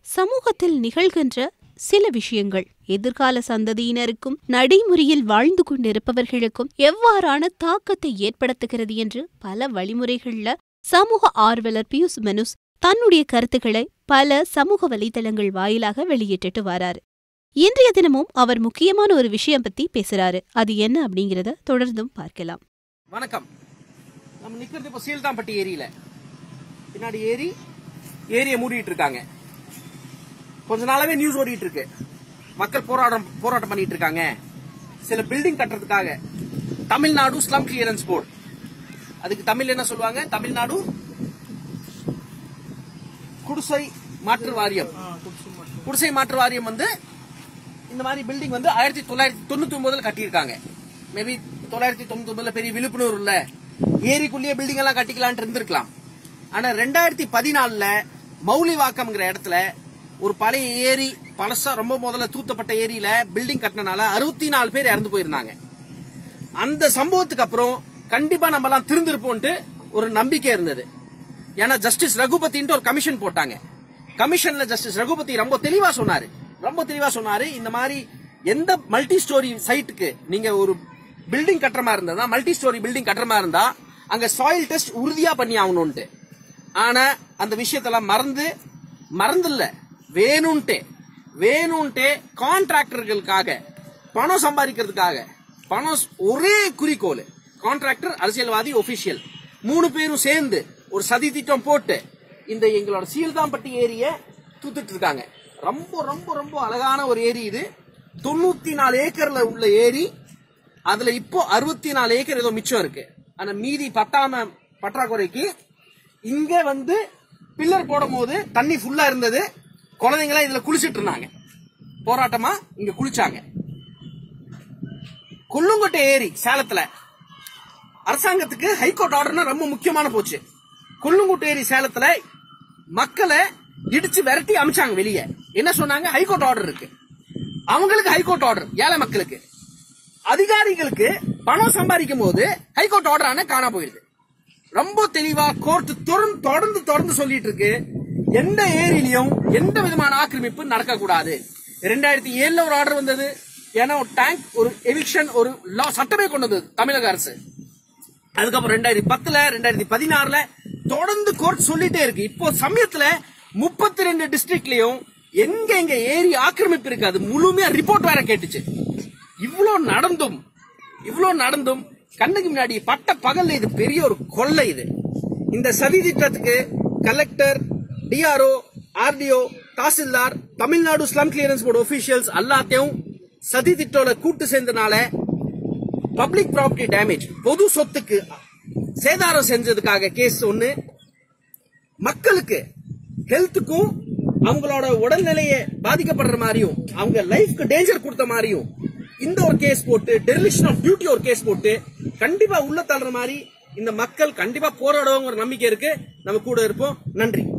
சமூகத்தில் நிகழ்கின்ற சில விஷயங்கள் எதிர்கால சந்ததியினருக்கும் நடைமுறையில் வாழ்ந்து கொண்டிருப்பவர்களுக்கும் எவ்வாறான தாக்கத்தை ஏற்படுத்துகிறது என்று பல வழிமுறைகள்ல சமூக ஆர்வலர் பியூஸ் மனுஸ் தன்னுடைய கருத்துக்களை பல சமூக வலைதளங்கள் வாயிலாக வெளியிட்டுட்டு வராரு இன்றைய தினமும் அவர் முக்கியமான ஒரு விஷயம் பத்தி பேசுறாரு அது என்ன அப்படிங்கறத தொடர்ந்தும் பார்க்கலாம் வணக்கம் நம்ம நிக்கிறது இப்போ சீல்தாம்பட்டி ஏரியில பின்னாடி ஏரி ஏரியை மூடிட்டு இருக்காங்க கொஞ்ச நாளாவே நியூஸ் ஓடிட்டு இருக்கு மக்கள் போராட்டம் போராட்டம் பண்ணிட்டு இருக்காங்க சில பில்டிங் கட்டுறதுக்காக தமிழ்நாடு ஸ்லம் கிளியரன்ஸ் போர்டு அதுக்கு தமிழ் என்ன சொல்லுவாங்க தமிழ்நாடு குடிசை மாற்று வாரியம் குடிசை மாற்று வாரியம் வந்து இந்த மாதிரி பில்டிங் வந்து ஆயிரத்தி தொள்ளாயிரத்தி தொண்ணூத்தி ஒன்பதுல கட்டியிருக்காங்க மேபி தொள்ளாயிரத்தி தொண்ணூத்தி ஒன்பதுல பெரிய விழிப்புணர்வு இல்ல ஏரிக்குள்ளேயே பில்டிங் எல்லாம் கட்டிக்கலாம்னு இருந்திருக்கலாம் ஆனா ரெண்டாயிரத்தி பதினாலுல மௌலிவாக்கம்ங்கிற இடத்துல ஒரு பழைய ஏரி பழசா ரொம்ப முதல்ல தூத்தப்பட்ட ஏரியில பில்டிங் கட்டினால அறுபத்தி நாலு பேர் இறந்து போயிருந்தாங்க அந்த சம்பவத்துக்கு அப்புறம் கண்டிப்பா நம்ம எல்லாம் திருந்திருப்போம்ட்டு ஒரு நம்பிக்கை இருந்தது ஏன்னா ஜஸ்டிஸ் ரகுபதின்ட்டு ஒரு கமிஷன் போட்டாங்க கமிஷன்ல ஜஸ்டிஸ் ரகுபதி ரொம்ப தெளிவா சொன்னாரு ரொம்ப தெளிவா சொன்னாரு இந்த மாதிரி எந்த மல்டி ஸ்டோரி சைட்டுக்கு நீங்க ஒரு பில்டிங் கட்டுற மாதிரி இருந்தா மல்டி ஸ்டோரி பில்டிங் கட்டுற மாதிரி இருந்தா அங்க சாயில் டெஸ்ட் உறுதியா பண்ணி ஆகணும்ட்டு ஆனா அந்த விஷயத்தெல்லாம் மறந்து மறந்து இல்ல வேணும்ட்டே வேணும்ட்டே கான்ட்ராக்டர்களுக்காக பணம் சம்பாதிக்கிறதுக்காக பணம் ஒரே குறிக்கோள் கான்ட்ராக்டர் அரசியல்வாதி ஒபிஷியல் மூணு பேரும் சேர்ந்து ஒரு சதி திட்டம் போட்டு இந்த எங்களோட சீல்தாம்பட்டி ஏரிய தூத்துட்டு இருக்காங்க ரொம்ப ரொம்ப ரொம்ப அழகான ஒரு ஏரி இது தொண்ணூத்தி நாலு ஏக்கர்ல உள்ள ஏரி அதுல இப்போ அறுபத்தி நாலு ஏக்கர் ஏதோ மிச்சம் இருக்கு ஆனா மீதி பத்தாம பற்றாக்குறைக்கு இங்க வந்து பில்லர் போடும் போது தண்ணி ஃபுல்லா இருந்தது குழந்தைங்களாம் இதுல குளிச்சிட்டு இருந்தாங்க போராட்டமா இங்க குளிச்சாங்க கொல்லுங்கோட்டை ஏரி சேலத்துல அரசாங்கத்துக்கு ஹைகோர்ட் ஆர்டர்னா ரொம்ப முக்கியமான போச்சு கொல்லுங்குட்டை ஏரி சேலத்துல மக்களை இடிச்சு விரட்டி அமிச்சாங்க வெளியே என்ன சொன்னாங்க ஹைகோர்ட் ஆர்டர் இருக்கு அவங்களுக்கு ஹைகோர்ட் ஆர்டர் ஏழை மக்களுக்கு அதிகாரிகளுக்கு பணம் சம்பாதிக்கும் போது ஹைகோர்ட் ஆர்டர் ஆன காணா போயிருது ரொம்ப தெளிவா கோர்ட் தொடர்ந்து தொடர்ந்து தொடர்ந்து சொல்லிட்டு இருக்கு எந்த ஏரியிலையும் எந்த விதமான ஆக்கிரமிப்பு நடக்கக்கூடாது ரெண்டாயிரத்தி ஏழுல ஒரு ஆர்டர் வந்தது ஏன்னா ஒரு டேங்க் ஒரு எவிக்ஷன் ஒரு லா சட்டமே கொண்டு வந்தது தமிழக அரசு அதுக்கப்புறம் ரெண்டாயிரத்தி பத்துல ரெண்டாயிரத்தி பதினாறுல தொடர்ந்து கோர்ட் சொல்லிட்டே இருக்கு இப்போ சமயத்துல முப்பத்தி ரெண்டு டிஸ்ட்ரிக்ட்லயும் எங்க எங்க ஏரி ஆக்கிரமிப்பு இருக்கு அது முழுமையா ரிப்போர்ட் வேற கேட்டுச்சு இவ்வளோ நடந்தும் இவ்வளோ நடந்தும் கண்ணுக்கு முன்னாடி பட்ட பகல்ல இது பெரிய ஒரு கொள்ளை இது இந்த சதி திட்டத்துக்கு collector DRO RDO tahsildar Tamil Nadu slum clearance board officials எல்லாத்தையும் சதி திட்டோட கூட்டு சேர்ந்தனால பப்ளிக் ப்ராப்பர்ட்டி டேமேஜ் பொது சொத்துக்கு சேதாரம் செஞ்சதுக்காக கேஸ் ஒன்னு மக்களுக்கு ஹெல்த்துக்கும் அவங்களோட உடல்நிலையை பாதிக்கப்படுற மாதிரியும் அவங்க லைஃப்க்கு டேஞ்சர் கொடுத்த மாதிரியும் இந்த ஒரு கேஸ் போட்டு டெரிலிஷன் ஆஃப் டியூட்டி ஒரு கேஸ் போட்டு கண்டிப்பா உள்ள தள்ளுற மாதிரி இந்த மக்கள் கண்டிப்பா போராடுவோங்கிற நம்பிக்கை இருக்கு நம்ம கூட இருப்போம் நன்றி